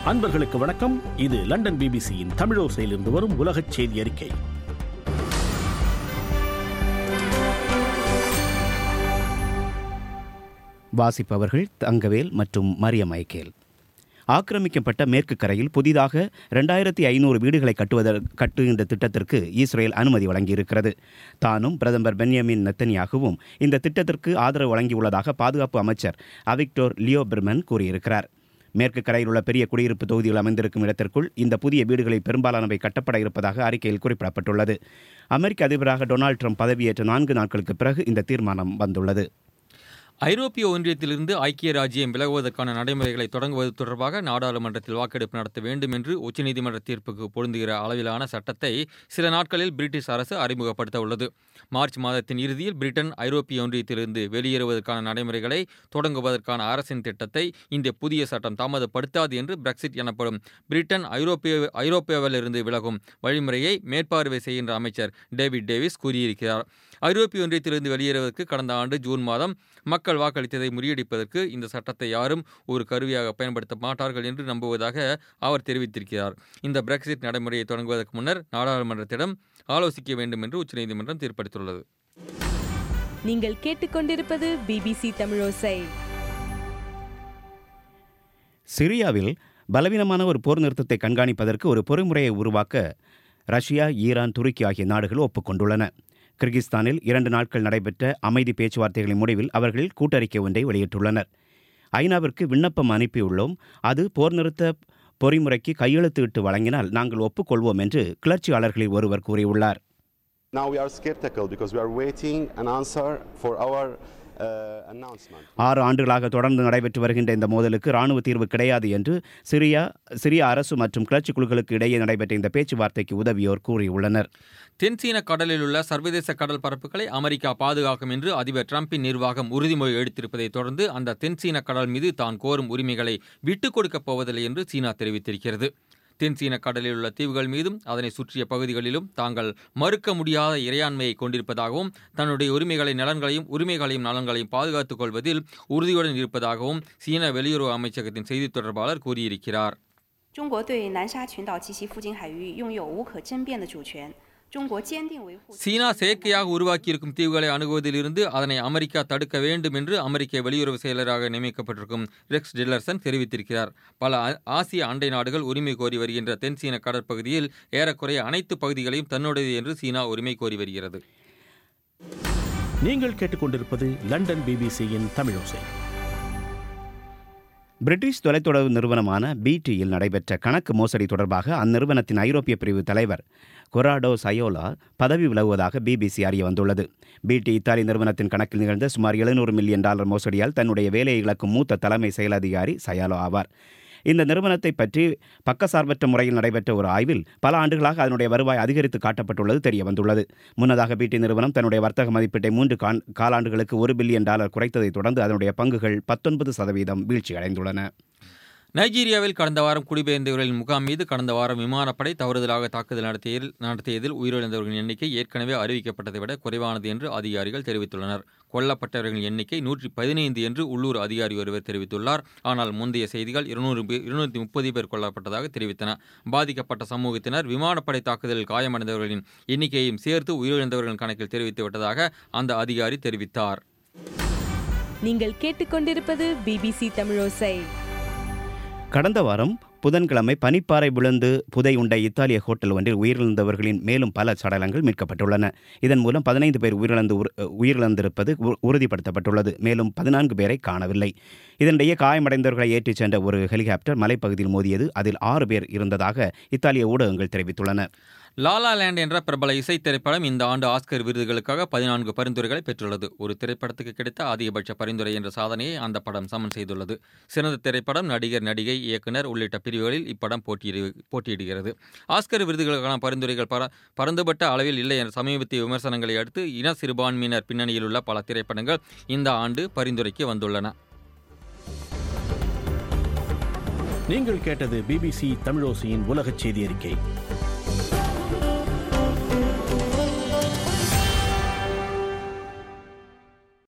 அன்பர்களுக்கு வணக்கம் இது லண்டன் பிபிசியின் தமிழோசையிலிருந்து வரும் உலகச் செய்தி அறிக்கை வாசிப்பவர்கள் தங்கவேல் மற்றும் மரியம் ஐக்கேல் ஆக்கிரமிக்கப்பட்ட மேற்கு கரையில் புதிதாக ரெண்டாயிரத்தி ஐநூறு வீடுகளை கட்டுவதற்கு கட்டுகின்ற திட்டத்திற்கு இஸ்ரேல் அனுமதி வழங்கியிருக்கிறது தானும் பிரதமர் பென்யமின் நெத்தன்யாகுவும் இந்த திட்டத்திற்கு ஆதரவு வழங்கியுள்ளதாக பாதுகாப்பு அமைச்சர் அவிக்டோர் லியோ பிர்மன் கூறியிருக்கிறார் மேற்கு கரையில் உள்ள பெரிய குடியிருப்பு தொகுதிகள் அமைந்திருக்கும் இடத்திற்குள் இந்த புதிய வீடுகளில் பெரும்பாலானவை கட்டப்பட இருப்பதாக அறிக்கையில் குறிப்பிடப்பட்டுள்ளது அமெரிக்க அதிபராக டொனால்ட் ட்ரம்ப் பதவியேற்ற நான்கு நாட்களுக்கு பிறகு இந்த தீர்மானம் வந்துள்ளது ஐரோப்பிய ஒன்றியத்திலிருந்து ஐக்கிய ராஜ்யம் விலகுவதற்கான நடைமுறைகளை தொடங்குவது தொடர்பாக நாடாளுமன்றத்தில் வாக்கெடுப்பு நடத்த வேண்டும் என்று உச்சநீதிமன்ற தீர்ப்புக்கு பொருந்துகிற அளவிலான சட்டத்தை சில நாட்களில் பிரிட்டிஷ் அரசு அறிமுகப்படுத்த உள்ளது மார்ச் மாதத்தின் இறுதியில் பிரிட்டன் ஐரோப்பிய ஒன்றியத்திலிருந்து வெளியேறுவதற்கான நடைமுறைகளை தொடங்குவதற்கான அரசின் திட்டத்தை இந்த புதிய சட்டம் தாமதப்படுத்தாது என்று பிரெக்சிட் எனப்படும் பிரிட்டன் ஐரோப்பிய ஐரோப்பியாவிலிருந்து விலகும் வழிமுறையை மேற்பார்வை செய்கின்ற அமைச்சர் டேவிட் டேவிஸ் கூறியிருக்கிறார் ஐரோப்பிய ஒன்றியத்திலிருந்து வெளியேறுவதற்கு கடந்த ஆண்டு ஜூன் மாதம் மக்கள் வாக்களித்ததை முறியடிப்பதற்கு இந்த சட்டத்தை யாரும் ஒரு கருவியாக பயன்படுத்த மாட்டார்கள் என்று நம்புவதாக அவர் தெரிவித்திருக்கிறார் இந்த பிரெக்சிட் நடைமுறையை தொடங்குவதற்கு முன்னர் நாடாளுமன்றத்திடம் ஆலோசிக்க வேண்டும் என்று உச்சநீதிமன்றம் தீர்ப்பளித்துள்ளது நீங்கள் கேட்டுக்கொண்டிருப்பது பிபிசி தமிழோசை சிரியாவில் பலவீனமான ஒரு போர் நிறுத்தத்தை கண்காணிப்பதற்கு ஒரு பொறிமுறையை உருவாக்க ரஷ்யா ஈரான் துருக்கி ஆகிய நாடுகள் ஒப்புக்கொண்டுள்ளன கிர்கிஸ்தானில் இரண்டு நாட்கள் நடைபெற்ற அமைதி பேச்சுவார்த்தைகளின் முடிவில் அவர்கள் கூட்டறிக்கை ஒன்றை வெளியிட்டுள்ளனர் ஐநாவிற்கு விண்ணப்பம் அனுப்பியுள்ளோம் அது போர் நிறுத்த பொறிமுறைக்கு கையெழுத்திட்டு வழங்கினால் நாங்கள் ஒப்புக்கொள்வோம் என்று கிளர்ச்சியாளர்களில் ஒருவர் கூறியுள்ளார் Now we are skeptical because we are waiting an answer for our uh, announcement. ஆறு ஆண்டுகளாக தொடர்ந்து நடைபெற்று வருகின்ற இந்த மோதலுக்கு ராணுவ தீர்வு கிடையாது என்று சிரியா சிரிய அரசு மற்றும் கிளர்ச்சி குழுக்களுக்கு இடையே நடைபெற்ற இந்த பேச்சுவார்த்தைக்கு உதவியோர் கூறியுள்ளனர் தென்சீன கடலில் உள்ள சர்வதேச கடல் பரப்புகளை அமெரிக்கா பாதுகாக்கும் என்று அதிபர் டிரம்பின் நிர்வாகம் உறுதிமொழி எடுத்திருப்பதைத் தொடர்ந்து அந்த தென்சீன கடல் மீது தான் கோரும் உரிமைகளை விட்டுக் கொடுக்கப் போவதில்லை என்று சீனா தெரிவித்திருக்கிறது தென்சீன கடலில் உள்ள தீவுகள் மீதும் அதனை சுற்றிய பகுதிகளிலும் தாங்கள் மறுக்க முடியாத இறையாண்மையை கொண்டிருப்பதாகவும் தன்னுடைய உரிமைகளை நலன்களையும் உரிமைகளையும் நலன்களையும் பாதுகாத்துக் கொள்வதில் உறுதியுடன் இருப்பதாகவும் சீன வெளியுறவு அமைச்சகத்தின் செய்தித் தொடர்பாளர் கூறியிருக்கிறார் 中国对南沙群岛及其附近海域拥有无可争辩的主权。中国坚定维护。 சீனா செயற்கையாக உருவாக்கியிருக்கும் தீவுகளை அணுகுவதிலிருந்து அதனை அமெரிக்கா தடுக்க வேண்டும் என்று அமெரிக்க வெளியுறவு செயலராக நியமிக்கப்பட்டிருக்கும் ரெக்ஸ் டில்லர்சன் தெரிவித்திருக்கிறார் பல ஆ- ஆசிய அண்டை நாடுகள் உரிமை கோரி வருகின்ற தென்சீன கடற்பகுதியில் ஏறக்குறைய அனைத்து பகுதிகளையும் தன்னுடையது என்று சீனா உரிமை கோரி வருகிறது நீங்கள் கேட்டுக்கொண்டிருப்பது லண்டன் பிபிசியின் தமிழோசை பிரிட்டிஷ் தொலைத்தொடர்பு நிறுவனமான பிடியில் நடைபெற்ற கணக்கு மோசடி தொடர்பாக அந்நிறுவனத்தின் ஐரோப்பிய பிரிவு தலைவர் கொராடோ சயோலா பதவி விலகுவதாக பிபிசி அறிய வந்துள்ளது பிடி இத்தாலி நிறுவனத்தின் கணக்கில் நிகழ்ந்த சுமார் எழுநூறு மில்லியன் டாலர் மோசடியால் தன்னுடைய வேலையை இழக்கும் மூத்த தலைமை செயலதிகாரி சயாலோ ஆவார் இந்த நிறுவனத்தை பற்றி பக்கசார்பற்ற முறையில் நடைபெற்ற ஒரு ஆய்வில் பல ஆண்டுகளாக அதனுடைய வருவாய் அதிகரித்து காட்டப்பட்டுள்ளது தெரிய வந்துள்ளது முன்னதாக பிடி நிறுவனம் தன்னுடைய வர்த்தக மதிப்பீட்டை மூன்று கான்- காலாண்டுகளுக்கு ஒரு பில்லியன் டாலர் குறைத்ததைத் தொடர்ந்து அதனுடைய பங்குகள் பத்தொன்பது சதவீதம் வீழ்ச்சியடைந்துள்ளன நைஜீரியாவில் கடந்த வாரம் குடிபெயர்ந்தவர்களின் முகாம் மீது கடந்த வாரம் விமானப்படை தவறுதலாக தாக்குதல் நடத்தியதில் நடத்தியதில் உயிரிழந்தவர்களின் எண்ணிக்கை ஏற்கனவே அறிவிக்கப்பட்டதை விட குறைவானது என்று அதிகாரிகள் தெரிவித்துள்ளனர் கொல்லப்பட்டவர்களின் எண்ணிக்கை நூற்றி பதினைந்து என்று உள்ளூர் அதிகாரி ஒருவர் தெரிவித்துள்ளார் ஆனால் முந்தைய செய்திகள் இருநூறு பேர் இருநூற்றி முப்பது பேர் கொல்லப்பட்டதாக தெரிவித்தன பாதிக்கப்பட்ட சமூகத்தினர் விமானப்படை தாக்குதலில் காயமடைந்தவர்களின் எண்ணிக்கையையும் சேர்த்து உயிரிழந்தவர்களின் கணக்கில் தெரிவித்து விட்டதாக அந்த அதிகாரி தெரிவித்தார் நீங்கள் கேட்டுக்கொண்டிருப்பது பிபிசி தமிழோசை கடந்த வாரம் புதன்கிழமை பனிப்பாறை விழுந்து புதை உண்ட இத்தாலிய ஹோட்டல் ஒன்றில் உயிரிழந்தவர்களின் மேலும் பல சடலங்கள் மீட்கப்பட்டுள்ளன இதன் மூலம் பதினைந்து பேர் உயிரிழந்து உறு- உயிரிழந்திருப்பது உ- உறுதிப்படுத்தப்பட்டுள்ளது மேலும் பதினான்கு பேரை காணவில்லை இதனிடையே காயமடைந்தவர்களை ஏற்றிச் சென்ற ஒரு ஹெலிகாப்டர் மலைப்பகுதியில் மோதியது அதில் ஆறு பேர் இருந்ததாக இத்தாலிய ஊடகங்கள் தெரிவித்துள்ளன லாலா லேண்ட் என்ற பிரபல இசை திரைப்படம் இந்த ஆண்டு ஆஸ்கர் விருதுகளுக்காக பதினான்கு பரிந்துரைகளை பெற்றுள்ளது ஒரு திரைப்படத்துக்கு கிடைத்த அதிகபட்ச பரிந்துரை என்ற சாதனையை அந்த படம் சமன் செய்துள்ளது சிறந்த திரைப்படம் நடிகர் நடிகை இயக்குனர் உள்ளிட்ட பிரிவுகளில் இப்படம் போட்டியிடு போட்டியிடுகிறது ஆஸ்கர் விருதுகளுக்கான பரிந்துரைகள் பர பரந்துபட்ட அளவில் இல்லை என்ற சமீபத்திய விமர்சனங்களை அடுத்து இன சிறுபான்மையினர் பின்னணியில் உள்ள பல திரைப்படங்கள் இந்த ஆண்டு பரிந்துரைக்கு வந்துள்ளன நீங்கள் கேட்டது பிபிசி தமிழோசையின் உலகச் செய்தி அறிக்கை